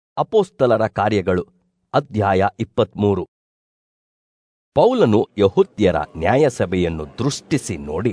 ಅಪೋಸ್ತಲರ ಕಾರ್ಯಗಳು ಅಧ್ಯಾಯ ಇಪ್ಪತ್ಮೂರು ಪೌಲನು ಯಹುದ್ಯರ ನ್ಯಾಯಸಭೆಯನ್ನು ದೃಷ್ಟಿಸಿ ನೋಡಿ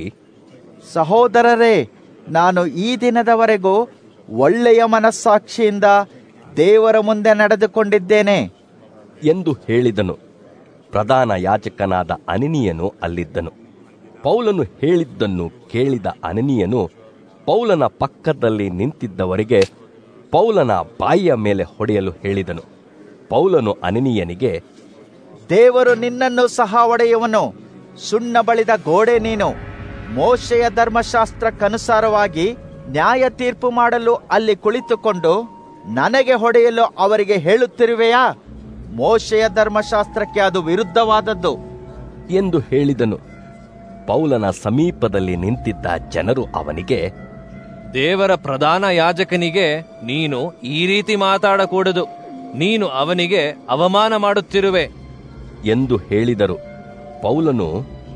ಸಹೋದರರೇ ನಾನು ಈ ದಿನದವರೆಗೂ ಒಳ್ಳೆಯ ಮನಸ್ಸಾಕ್ಷಿಯಿಂದ ದೇವರ ಮುಂದೆ ನಡೆದುಕೊಂಡಿದ್ದೇನೆ ಎಂದು ಹೇಳಿದನು ಪ್ರಧಾನ ಯಾಜಕನಾದ ಅನನೀಯನು ಅಲ್ಲಿದ್ದನು ಪೌಲನು ಹೇಳಿದ್ದನ್ನು ಕೇಳಿದ ಅನನೀಯನು ಪೌಲನ ಪಕ್ಕದಲ್ಲಿ ನಿಂತಿದ್ದವರಿಗೆ ಪೌಲನ ಬಾಯಿಯ ಮೇಲೆ ಹೊಡೆಯಲು ಹೇಳಿದನು ಪೌಲನು ಅನನೀಯನಿಗೆ ದೇವರು ನಿನ್ನನ್ನು ಸಹ ಒಡೆಯುವನು ಸುಣ್ಣ ಬಳಿದ ಗೋಡೆ ನೀನು ಮೋಶೆಯ ಧರ್ಮಶಾಸ್ತ್ರಕ್ಕನುಸಾರವಾಗಿ ನ್ಯಾಯ ತೀರ್ಪು ಮಾಡಲು ಅಲ್ಲಿ ಕುಳಿತುಕೊಂಡು ನನಗೆ ಹೊಡೆಯಲು ಅವರಿಗೆ ಹೇಳುತ್ತಿರುವೆಯಾ ಮೋಶೆಯ ಧರ್ಮಶಾಸ್ತ್ರಕ್ಕೆ ಅದು ವಿರುದ್ಧವಾದದ್ದು ಎಂದು ಹೇಳಿದನು ಪೌಲನ ಸಮೀಪದಲ್ಲಿ ನಿಂತಿದ್ದ ಜನರು ಅವನಿಗೆ ದೇವರ ಪ್ರಧಾನ ಯಾಜಕನಿಗೆ ನೀನು ಈ ರೀತಿ ಮಾತಾಡಕೂಡದು ನೀನು ಅವನಿಗೆ ಅವಮಾನ ಮಾಡುತ್ತಿರುವೆ ಎಂದು ಹೇಳಿದರು ಪೌಲನು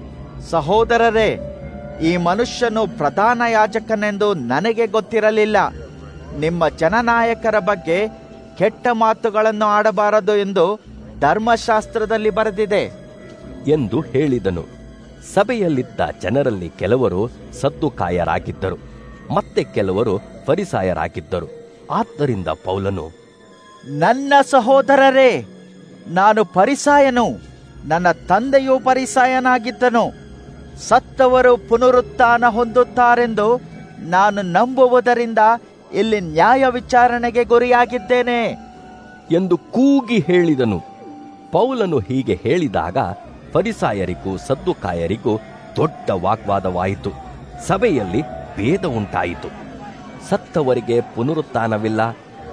ಸಹೋದರರೇ ಈ ಮನುಷ್ಯನು ಪ್ರಧಾನ ಯಾಜಕನೆಂದು ನನಗೆ ಗೊತ್ತಿರಲಿಲ್ಲ ನಿಮ್ಮ ಜನನಾಯಕರ ಬಗ್ಗೆ ಕೆಟ್ಟ ಮಾತುಗಳನ್ನು ಆಡಬಾರದು ಎಂದು ಧರ್ಮಶಾಸ್ತ್ರದಲ್ಲಿ ಬರೆದಿದೆ ಎಂದು ಹೇಳಿದನು ಸಭೆಯಲ್ಲಿದ್ದ ಜನರಲ್ಲಿ ಕೆಲವರು ಸದ್ದುಕಾಯರಾಗಿದ್ದರು ಮತ್ತೆ ಕೆಲವರು ಫರಿಸಾಯರಾಗಿದ್ದರು ಆದ್ದರಿಂದ ಪೌಲನು ನನ್ನ ಸಹೋದರರೇ ನಾನು ಪರಿಸಾಯನು ನನ್ನ ತಂದೆಯೂ ಪರಿಸಾಯನಾಗಿದ್ದನು ಸತ್ತವರು ಪುನರುತ್ಥಾನ ಹೊಂದುತ್ತಾರೆಂದು ನಾನು ನಂಬುವುದರಿಂದ ಇಲ್ಲಿ ನ್ಯಾಯ ವಿಚಾರಣೆಗೆ ಗುರಿಯಾಗಿದ್ದೇನೆ ಎಂದು ಕೂಗಿ ಹೇಳಿದನು ಪೌಲನು ಹೀಗೆ ಹೇಳಿದಾಗ ಫರಿಸಾಯರಿಗೂ ಸದ್ದುಕಾಯರಿಗೂ ದೊಡ್ಡ ವಾಗ್ವಾದವಾಯಿತು ಸಭೆಯಲ್ಲಿ ಭೇದ ಉಂಟಾಯಿತು ಸತ್ತವರಿಗೆ ಪುನರುತ್ಥಾನವಿಲ್ಲ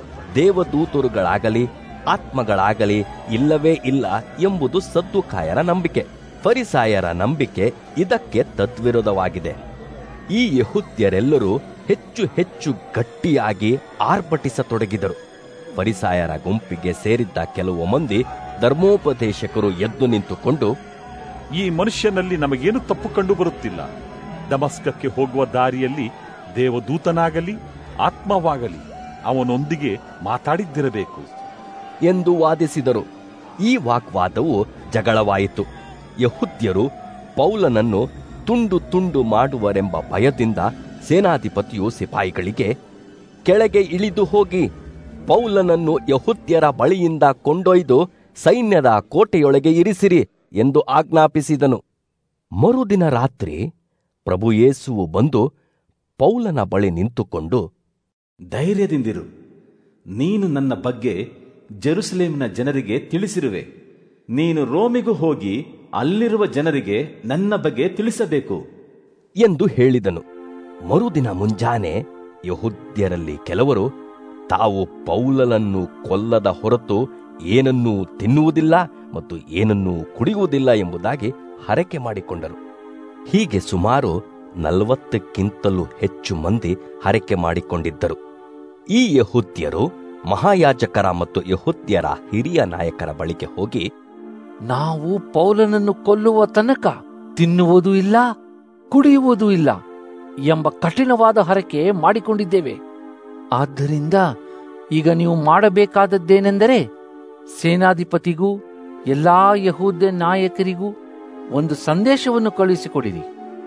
ದೇವದೂತರುಗಳಾಗಲಿ ಆತ್ಮಗಳಾಗಲಿ ಇಲ್ಲವೇ ಇಲ್ಲ ಎಂಬುದು ಸದ್ದುಕಾಯರ ನಂಬಿಕೆ ಫರಿಸಾಯರ ನಂಬಿಕೆ ಇದಕ್ಕೆ ತದ್ವಿರೋಧವಾಗಿದೆ ಈ ಯಹುದ್ಯರೆಲ್ಲರೂ ಹೆಚ್ಚು ಹೆಚ್ಚು ಗಟ್ಟಿಯಾಗಿ ಆರ್ಭಟಿಸತೊಡಗಿದರು ಫರಿಸಾಯರ ಗುಂಪಿಗೆ ಸೇರಿದ್ದ ಕೆಲವು ಮಂದಿ ಧರ್ಮೋಪದೇಶಕರು ಎದ್ದು ನಿಂತುಕೊಂಡು ಈ ಮನುಷ್ಯನಲ್ಲಿ ನಮಗೇನು ತಪ್ಪು ಕಂಡು ಬರುತ್ತಿಲ್ಲ ದಮಸ್ಕಕ್ಕೆ ಹೋಗುವ ದಾರಿಯಲ್ಲಿ ದೇವದೂತನಾಗಲಿ ಆತ್ಮವಾಗಲಿ ಅವನೊಂದಿಗೆ ಮಾತಾಡಿದ್ದಿರಬೇಕು ಎಂದು ವಾದಿಸಿದರು ಈ ವಾಗ್ವಾದವು ಜಗಳವಾಯಿತು ಯಹುದ್ಯರು ಪೌಲನನ್ನು ತುಂಡು ತುಂಡು ಮಾಡುವರೆಂಬ ಭಯದಿಂದ ಸೇನಾಧಿಪತಿಯು ಸಿಪಾಯಿಗಳಿಗೆ ಕೆಳಗೆ ಇಳಿದು ಹೋಗಿ ಪೌಲನನ್ನು ಯಹುದ್ಯರ ಬಳಿಯಿಂದ ಕೊಂಡೊಯ್ದು ಸೈನ್ಯದ ಕೋಟೆಯೊಳಗೆ ಇರಿಸಿರಿ ಎಂದು ಆಜ್ಞಾಪಿಸಿದನು ಮರುದಿನ ರಾತ್ರಿ ಪ್ರಭು ಯೇಸುವು ಬಂದು ಪೌಲನ ಬಳಿ ನಿಂತುಕೊಂಡು ಧೈರ್ಯದಿಂದಿರು ನೀನು ನನ್ನ ಬಗ್ಗೆ ಜೆರುಸಲೇಮಿನ ಜನರಿಗೆ ತಿಳಿಸಿರುವೆ ನೀನು ರೋಮಿಗೂ ಹೋಗಿ ಅಲ್ಲಿರುವ ಜನರಿಗೆ ನನ್ನ ಬಗ್ಗೆ ತಿಳಿಸಬೇಕು ಎಂದು ಹೇಳಿದನು ಮರುದಿನ ಮುಂಜಾನೆ ಯಹುದ್ಯರಲ್ಲಿ ಕೆಲವರು ತಾವು ಪೌಲನನ್ನು ಕೊಲ್ಲದ ಹೊರತು ಏನನ್ನೂ ತಿನ್ನುವುದಿಲ್ಲ ಮತ್ತು ಏನನ್ನೂ ಕುಡಿಯುವುದಿಲ್ಲ ಎಂಬುದಾಗಿ ಹರಕೆ ಮಾಡಿಕೊಂಡರು ಹೀಗೆ ಸುಮಾರು ನಲವತ್ತಕ್ಕಿಂತಲೂ ಹೆಚ್ಚು ಮಂದಿ ಹರಕೆ ಮಾಡಿಕೊಂಡಿದ್ದರು ಈ ಯಹುದ್ಯರು ಮಹಾಯಾಜಕರ ಮತ್ತು ಯಹುದ್ಯರ ಹಿರಿಯ ನಾಯಕರ ಬಳಿಗೆ ಹೋಗಿ ನಾವು ಪೌಲನನ್ನು ಕೊಲ್ಲುವ ತನಕ ತಿನ್ನುವುದೂ ಇಲ್ಲ ಕುಡಿಯುವುದೂ ಇಲ್ಲ ಎಂಬ ಕಠಿಣವಾದ ಹರಕೆ ಮಾಡಿಕೊಂಡಿದ್ದೇವೆ ಆದ್ದರಿಂದ ಈಗ ನೀವು ಮಾಡಬೇಕಾದದ್ದೇನೆಂದರೆ ಸೇನಾಧಿಪತಿಗೂ ಎಲ್ಲಾ ಯಹೂದ್ಯ ನಾಯಕರಿಗೂ ಒಂದು ಸಂದೇಶವನ್ನು ಕಳುಹಿಸಿಕೊಡಿರಿ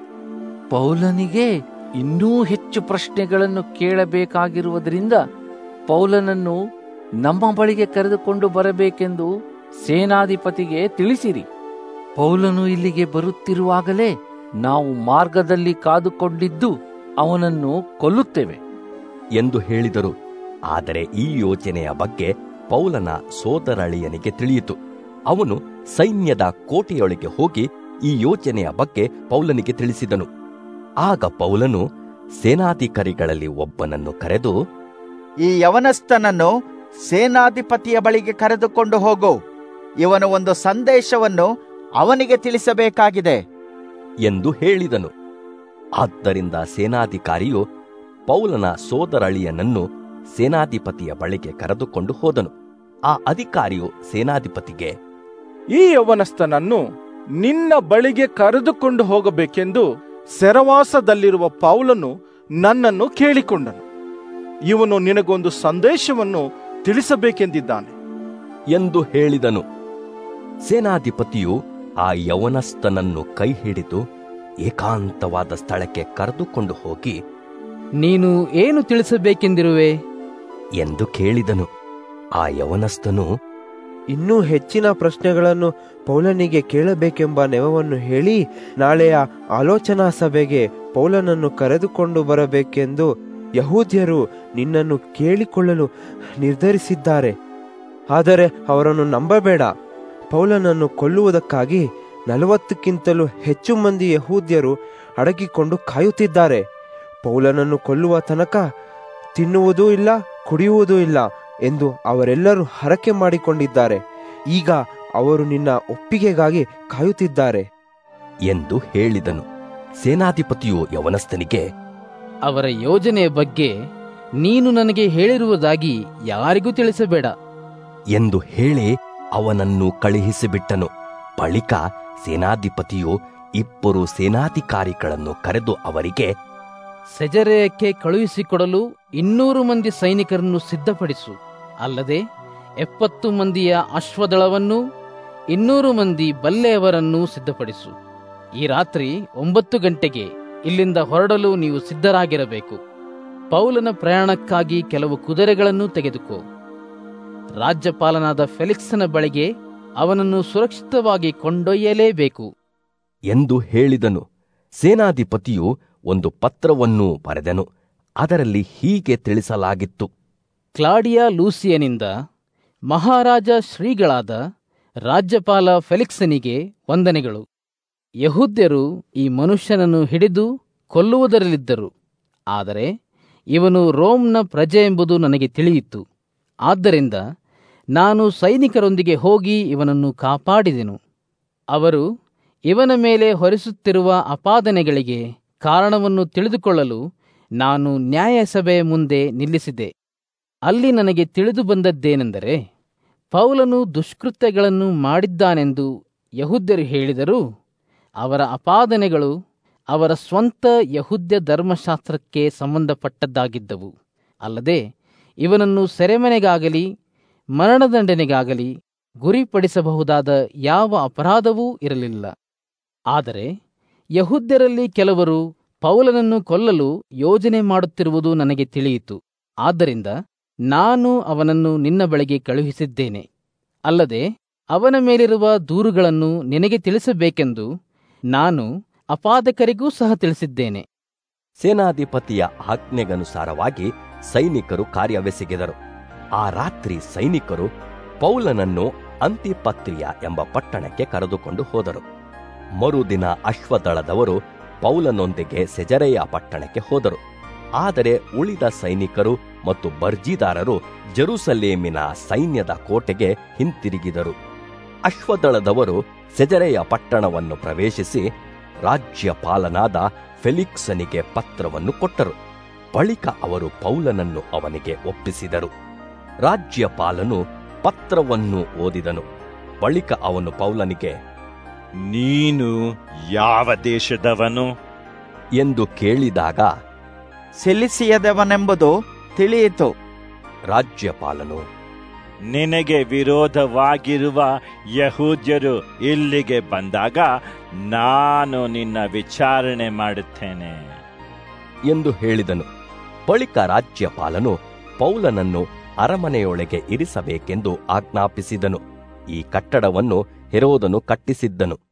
ಪೌಲನಿಗೆ ಇನ್ನೂ ಹೆಚ್ಚು ಪ್ರಶ್ನೆಗಳನ್ನು ಕೇಳಬೇಕಾಗಿರುವುದರಿಂದ ಪೌಲನನ್ನು ನಮ್ಮ ಬಳಿಗೆ ಕರೆದುಕೊಂಡು ಬರಬೇಕೆಂದು ಸೇನಾಧಿಪತಿಗೆ ತಿಳಿಸಿರಿ ಪೌಲನು ಇಲ್ಲಿಗೆ ಬರುತ್ತಿರುವಾಗಲೇ ನಾವು ಮಾರ್ಗದಲ್ಲಿ ಕಾದುಕೊಂಡಿದ್ದು ಅವನನ್ನು ಕೊಲ್ಲುತ್ತೇವೆ ಎಂದು ಹೇಳಿದರು ಆದರೆ ಈ ಯೋಜನೆಯ ಬಗ್ಗೆ ಪೌಲನ ಸೋದರಳಿಯನಿಗೆ ತಿಳಿಯಿತು ಅವನು ಸೈನ್ಯದ ಕೋಟೆಯೊಳಗೆ ಹೋಗಿ ಈ ಯೋಜನೆಯ ಬಗ್ಗೆ ಪೌಲನಿಗೆ ತಿಳಿಸಿದನು ಆಗ ಪೌಲನು ಸೇನಾಧಿಕಾರಿಗಳಲ್ಲಿ ಒಬ್ಬನನ್ನು ಕರೆದು ಈ ಯವನಸ್ಥನನ್ನು ಸೇನಾಧಿಪತಿಯ ಬಳಿಗೆ ಕರೆದುಕೊಂಡು ಹೋಗು ಇವನು ಒಂದು ಸಂದೇಶವನ್ನು ಅವನಿಗೆ ತಿಳಿಸಬೇಕಾಗಿದೆ ಎಂದು ಹೇಳಿದನು ಆದ್ದರಿಂದ ಸೇನಾಧಿಕಾರಿಯು ಪೌಲನ ಸೋದರಳಿಯನನ್ನು ಸೇನಾಧಿಪತಿಯ ಬಳಿಗೆ ಕರೆದುಕೊಂಡು ಹೋದನು ಆ ಅಧಿಕಾರಿಯು ಸೇನಾಧಿಪತಿಗೆ ಈ ಯೌವನಸ್ಥನನ್ನು ನಿನ್ನ ಬಳಿಗೆ ಕರೆದುಕೊಂಡು ಹೋಗಬೇಕೆಂದು ಸೆರವಾಸದಲ್ಲಿರುವ ಪೌಲನು ನನ್ನನ್ನು ಕೇಳಿಕೊಂಡನು ಇವನು ನಿನಗೊಂದು ಸಂದೇಶವನ್ನು ತಿಳಿಸಬೇಕೆಂದಿದ್ದಾನೆ ಎಂದು ಹೇಳಿದನು ಸೇನಾಧಿಪತಿಯು ಆ ಯವನಸ್ಥನನ್ನು ಕೈ ಹಿಡಿದು ಏಕಾಂತವಾದ ಸ್ಥಳಕ್ಕೆ ಕರೆದುಕೊಂಡು ಹೋಗಿ ನೀನು ಏನು ತಿಳಿಸಬೇಕೆಂದಿರುವೆ ಎಂದು ಕೇಳಿದನು ಆ ಯವನಸ್ಥನು ಇನ್ನೂ ಹೆಚ್ಚಿನ ಪ್ರಶ್ನೆಗಳನ್ನು ಪೌಲನಿಗೆ ಕೇಳಬೇಕೆಂಬ ನೆವವನ್ನು ಹೇಳಿ ನಾಳೆಯ ಆಲೋಚನಾ ಸಭೆಗೆ ಪೌಲನನ್ನು ಕರೆದುಕೊಂಡು ಬರಬೇಕೆಂದು ಯಹೂದ್ಯರು ನಿನ್ನನ್ನು ಕೇಳಿಕೊಳ್ಳಲು ನಿರ್ಧರಿಸಿದ್ದಾರೆ ಆದರೆ ಅವರನ್ನು ನಂಬಬೇಡ ಪೌಲನನ್ನು ಕೊಲ್ಲುವುದಕ್ಕಾಗಿ ನಲವತ್ತಕ್ಕಿಂತಲೂ ಹೆಚ್ಚು ಮಂದಿ ಯಹೂದ್ಯರು ಅಡಗಿಕೊಂಡು ಕಾಯುತ್ತಿದ್ದಾರೆ ಪೌಲನನ್ನು ಕೊಲ್ಲುವ ತನಕ ತಿನ್ನುವುದೂ ಇಲ್ಲ ಕುಡಿಯುವುದೂ ಇಲ್ಲ ಎಂದು ಅವರೆಲ್ಲರೂ ಹರಕೆ ಮಾಡಿಕೊಂಡಿದ್ದಾರೆ ಈಗ ಅವರು ನಿನ್ನ ಒಪ್ಪಿಗೆಗಾಗಿ ಕಾಯುತ್ತಿದ್ದಾರೆ ಎಂದು ಹೇಳಿದನು ಸೇನಾಧಿಪತಿಯು ಯವನಸ್ಥನಿಗೆ ಅವರ ಯೋಜನೆಯ ಬಗ್ಗೆ ನೀನು ನನಗೆ ಹೇಳಿರುವುದಾಗಿ ಯಾರಿಗೂ ತಿಳಿಸಬೇಡ ಎಂದು ಹೇಳಿ ಅವನನ್ನು ಕಳುಹಿಸಿಬಿಟ್ಟನು ಬಳಿಕ ಸೇನಾಧಿಪತಿಯು ಇಬ್ಬರು ಸೇನಾಧಿಕಾರಿಗಳನ್ನು ಕರೆದು ಅವರಿಗೆ ಸೆಜರೆಯಕ್ಕೆ ಕಳುಹಿಸಿಕೊಡಲು ಇನ್ನೂರು ಮಂದಿ ಸೈನಿಕರನ್ನು ಸಿದ್ಧಪಡಿಸು ಅಲ್ಲದೆ ಎಪ್ಪತ್ತು ಮಂದಿಯ ಅಶ್ವದಳವನ್ನು ಇನ್ನೂರು ಮಂದಿ ಬಲ್ಲೆಯವರನ್ನು ಸಿದ್ಧಪಡಿಸು ಈ ರಾತ್ರಿ ಒಂಬತ್ತು ಗಂಟೆಗೆ ಇಲ್ಲಿಂದ ಹೊರಡಲು ನೀವು ಸಿದ್ಧರಾಗಿರಬೇಕು ಪೌಲನ ಪ್ರಯಾಣಕ್ಕಾಗಿ ಕೆಲವು ಕುದುರೆಗಳನ್ನು ತೆಗೆದುಕೋ ರಾಜ್ಯಪಾಲನಾದ ಫೆಲಿಕ್ಸನ ಬಳಿಗೆ ಅವನನ್ನು ಸುರಕ್ಷಿತವಾಗಿ ಕೊಂಡೊಯ್ಯಲೇಬೇಕು ಎಂದು ಹೇಳಿದನು ಸೇನಾಧಿಪತಿಯು ಒಂದು ಪತ್ರವನ್ನು ಬರೆದನು ಅದರಲ್ಲಿ ಹೀಗೆ ತಿಳಿಸಲಾಗಿತ್ತು ಕ್ಲಾಡಿಯಾ ಲೂಸಿಯನಿಂದ ಮಹಾರಾಜ ಶ್ರೀಗಳಾದ ರಾಜ್ಯಪಾಲ ಫೆಲಿಕ್ಸನಿಗೆ ವಂದನೆಗಳು ಯಹೂದ್ಯರು ಈ ಮನುಷ್ಯನನ್ನು ಹಿಡಿದು ಕೊಲ್ಲುವುದರಲ್ಲಿದ್ದರು ಆದರೆ ಇವನು ರೋಮ್ನ ಪ್ರಜೆ ಎಂಬುದು ನನಗೆ ತಿಳಿಯಿತು ಆದ್ದರಿಂದ ನಾನು ಸೈನಿಕರೊಂದಿಗೆ ಹೋಗಿ ಇವನನ್ನು ಕಾಪಾಡಿದೆನು ಅವರು ಇವನ ಮೇಲೆ ಹೊರಿಸುತ್ತಿರುವ ಅಪಾದನೆಗಳಿಗೆ ಕಾರಣವನ್ನು ತಿಳಿದುಕೊಳ್ಳಲು ನಾನು ನ್ಯಾಯಸಭೆಯ ಮುಂದೆ ನಿಲ್ಲಿಸಿದೆ ಅಲ್ಲಿ ನನಗೆ ತಿಳಿದು ಬಂದದ್ದೇನೆಂದರೆ ಪೌಲನು ದುಷ್ಕೃತ್ಯಗಳನ್ನು ಮಾಡಿದ್ದಾನೆಂದು ಯಹುದ್ಯರು ಹೇಳಿದರೂ ಅವರ ಅಪಾದನೆಗಳು ಅವರ ಸ್ವಂತ ಯಹುದ್ಯ ಧರ್ಮಶಾಸ್ತ್ರಕ್ಕೆ ಸಂಬಂಧಪಟ್ಟದ್ದಾಗಿದ್ದವು ಅಲ್ಲದೆ ಇವನನ್ನು ಸೆರೆಮನೆಗಾಗಲಿ ಮರಣದಂಡನೆಗಾಗಲಿ ಗುರಿಪಡಿಸಬಹುದಾದ ಯಾವ ಅಪರಾಧವೂ ಇರಲಿಲ್ಲ ಆದರೆ ಯಹುದ್ಯರಲ್ಲಿ ಕೆಲವರು ಪೌಲನನ್ನು ಕೊಲ್ಲಲು ಯೋಜನೆ ಮಾಡುತ್ತಿರುವುದು ನನಗೆ ತಿಳಿಯಿತು ಆದ್ದರಿಂದ ನಾನು ಅವನನ್ನು ನಿನ್ನ ಬಳಿಗೆ ಕಳುಹಿಸಿದ್ದೇನೆ ಅಲ್ಲದೆ ಅವನ ಮೇಲಿರುವ ದೂರುಗಳನ್ನು ನಿನಗೆ ತಿಳಿಸಬೇಕೆಂದು ನಾನು ಅಪಾದಕರಿಗೂ ಸಹ ತಿಳಿಸಿದ್ದೇನೆ ಸೇನಾಧಿಪತಿಯ ಆಜ್ಞೆಗನುಸಾರವಾಗಿ ಸೈನಿಕರು ಕಾರ್ಯವೆಸಗಿದರು ಆ ರಾತ್ರಿ ಸೈನಿಕರು ಪೌಲನನ್ನು ಅಂತಿಪತ್ರಿಯ ಎಂಬ ಪಟ್ಟಣಕ್ಕೆ ಕರೆದುಕೊಂಡು ಹೋದರು ಮರುದಿನ ಅಶ್ವದಳದವರು ಪೌಲನೊಂದಿಗೆ ಸೆಜರೆಯ ಪಟ್ಟಣಕ್ಕೆ ಹೋದರು ಆದರೆ ಉಳಿದ ಸೈನಿಕರು ಮತ್ತು ಬರ್ಜಿದಾರರು ಜೆರುಸಲೇಮಿನ ಸೈನ್ಯದ ಕೋಟೆಗೆ ಹಿಂತಿರುಗಿದರು ಅಶ್ವದಳದವರು ಸೆಜರೆಯ ಪಟ್ಟಣವನ್ನು ಪ್ರವೇಶಿಸಿ ರಾಜ್ಯಪಾಲನಾದ ಫೆಲಿಕ್ಸನಿಗೆ ಪತ್ರವನ್ನು ಕೊಟ್ಟರು ಬಳಿಕ ಅವರು ಪೌಲನನ್ನು ಅವನಿಗೆ ಒಪ್ಪಿಸಿದರು ರಾಜ್ಯಪಾಲನು ಪತ್ರವನ್ನು ಓದಿದನು ಬಳಿಕ ಅವನು ಪೌಲನಿಗೆ ನೀನು ಯಾವ ದೇಶದವನು ಎಂದು ಕೇಳಿದಾಗ ಸಿಲಿಸಿಯದವನೆಂಬುದು ತಿಳಿಯಿತು ರಾಜ್ಯಪಾಲನು ನಿನಗೆ ವಿರೋಧವಾಗಿರುವ ಯಹೂದ್ಯರು ಇಲ್ಲಿಗೆ ಬಂದಾಗ ನಾನು ನಿನ್ನ ವಿಚಾರಣೆ ಮಾಡುತ್ತೇನೆ ಎಂದು ಹೇಳಿದನು ಬಳಿಕ ರಾಜ್ಯಪಾಲನು ಪೌಲನನ್ನು ಅರಮನೆಯೊಳಗೆ ಇರಿಸಬೇಕೆಂದು ಆಜ್ಞಾಪಿಸಿದನು ಈ ಕಟ್ಟಡವನ್ನು ಹೆರೋದನು ಕಟ್ಟಿಸಿದ್ದನು